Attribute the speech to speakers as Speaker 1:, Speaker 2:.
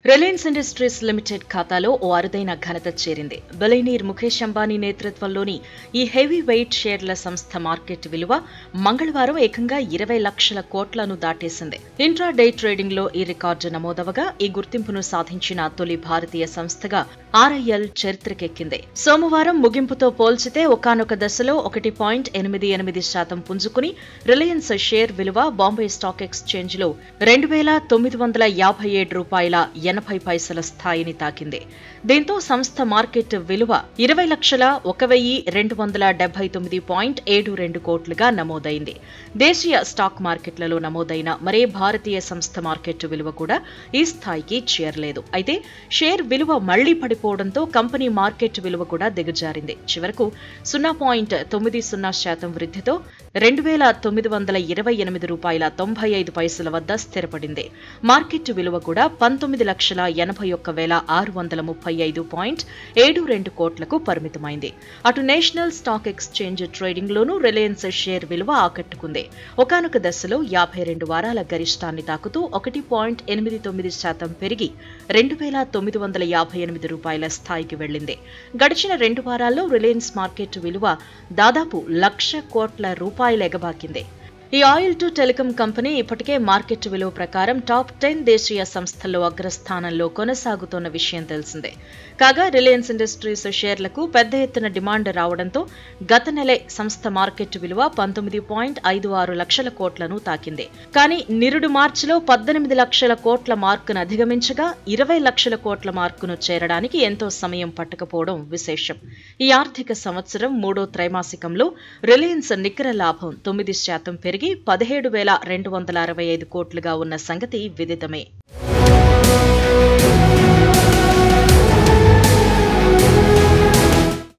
Speaker 1: Reliance industries limited ఖాతాలో ఓ అరుదైన ఘనత చేరింది బిలైనీర్ ముఖేష్ అంబానీ నేతృత్వంలోని ఈ హెవీ వెయిట్ షేర్ల సంస్థ మార్కెట్ విలువ మంగళవారం ఏకంగా ఇరవై లక్షల కోట్లను దాటేసింది ఇంట్రా డే ట్రేడింగ్ లో ఈ రికార్డు నమోదవగా ఈ గుర్తింపును సాధించిన తొలి భారతీయ సంస్థగా ఆర్ఐఎల్ చరిత్రకెక్కింది సోమవారం ముగింపుతో పోల్చితే ఒకనొక దశలో ఒకటి పాయింట్ ఎనిమిది ఎనిమిది శాతం పుంజుకుని రిలయన్స్ షేర్ విలువ బాంబే స్టాక్ ఎక్స్చేంజ్ లో రెండు వేల తొమ్మిది వందల యాభై ఏడు రూపాయల ఎనభై పైసల స్థాయిని తాకింది దీంతో సంస్థ మార్కెట్ విలువ ఇరవై లక్షల ఒక వెయ్యి రెండు వందల డెబ్బై తొమ్మిది పాయింట్ ఏడు రెండు కోట్లుగా నమోదైంది దేశీయ స్టాక్ మార్కెట్లలో నమోదైన మరే భారతీయ సంస్థ మార్కెట్ విలువ కూడా ఈ స్థాయికి చేరలేదు అయితే షేర్ విలువ మళ్లీ పడిపోవడంతో కంపెనీ మార్కెట్ విలువ కూడా దిగజారింది చివరకు సున్నా పాయింట్ తొమ్మిది సున్నా శాతం వృద్ధితో రెండు వేల తొమ్మిది వందల ఇరవై ఎనిమిది రూపాయల తొంభై ఐదు పైసల వద్ద స్థిరపడింది మార్కెట్ విలువ కూడా పంతొమ్మిది లక్షల ఎనభై ఒక్క వేల ఆరు వందల ముప్పై ఐదు పాయింట్ ఏడు రెండు కోట్లకు పరిమితమైంది అటు నేషనల్ స్టాక్ ఎక్స్చేంజ్ ట్రేడింగ్ లోనూ రిలయన్స్ షేర్ విలువ ఆకట్టుకుంది ఒకనొక దశలో యాభై రెండు వారాల గరిష్టాన్ని తాకుతూ ఒకటి పాయింట్ ఎనిమిది తొమ్మిది శాతం పెరిగి రెండు వేల తొమ్మిది వందల యాభై ఎనిమిది రూపాయల స్థాయికి వెళ్లింది గడిచిన రెండు వారాల్లో రిలయన్స్ మార్కెట్ విలువ దాదాపు లక్ష కోట్ల రూపాయలు ఎగబాకింది ఈ ఆయిల్ టు టెలికాం కంపెనీ ఇప్పటికే మార్కెట్ విలువ ప్రకారం టాప్ టెన్ దేశీయ సంస్థల్లో అగ్రస్థానంలో కొనసాగుతున్న విషయం తెలిసిందే కాగా రిలయన్స్ ఇండస్ట్రీస్ షేర్లకు పెద్ద ఎత్తున డిమాండ్ రావడంతో గత నెలే సంస్థ మార్కెట్ విలువ పంతొమ్మిది పాయింట్ ఐదు ఆరు లక్షల కోట్లను తాకింది కానీ నిరుడు మార్చిలో పద్దెనిమిది లక్షల కోట్ల మార్కును అధిగమించగా ఇరవై లక్షల కోట్ల మార్కును చేరడానికి ఎంతో సమయం పట్టకపోవడం విశేషం ఈ ఆర్థిక సంవత్సరం మూడో త్రైమాసికంలో రిలయన్స్ నికర లాభం తొమ్మిది శాతం పెరిగి పదిహేడు వేల రెండు వందల అరవై ఐదు కోట్లుగా ఉన్న సంగతి విదితమే